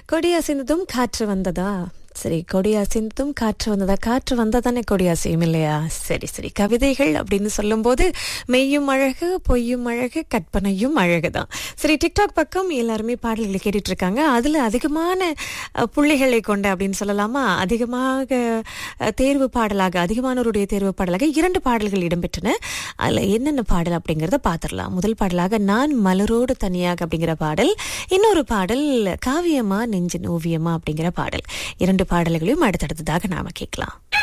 கொடி அசைந்ததும் காற்று வந்ததா சரி கொடி அசைந்ததும் காற்று வந்ததா காற்று வந்ததானே கொடி அசையும் இல்லையா சரி சரி கவிதைகள் அப்படின்னு சொல்லும்போது மெய்யும் அழகு பொய்யும் அழகு கற்பனையும் அழகுதான் சரி டிக்டாக் பக்கம் எல்லாருமே பாடல்களை கேட்டுட்டு இருக்காங்க அதுல அதிகமான அஹ், புள்ளிகளை கொண்ட அப்படின்னு சொல்லலாமா அதிகமாக அஹ், தேர்வு பாடலாக அதிகமானவருடைய தேர்வு பாடலாக இரண்டு பாடல்கள் இடம்பெற்றன அதுல என்னென்ன பாடல் அப்படிங்கறத பார்த்திடலாம் முதல் பாடலாக நான் மலரோடு தனியாக அப்படிங்கிற பாடல் இன்னொரு பாடல் காவியமா நெஞ்சின் ஓவியமா அப்படிங்கிற பாடல் இரண்டு பாடல்களையும் அடுத்தடுத்ததாக நாம கேட்கலாம்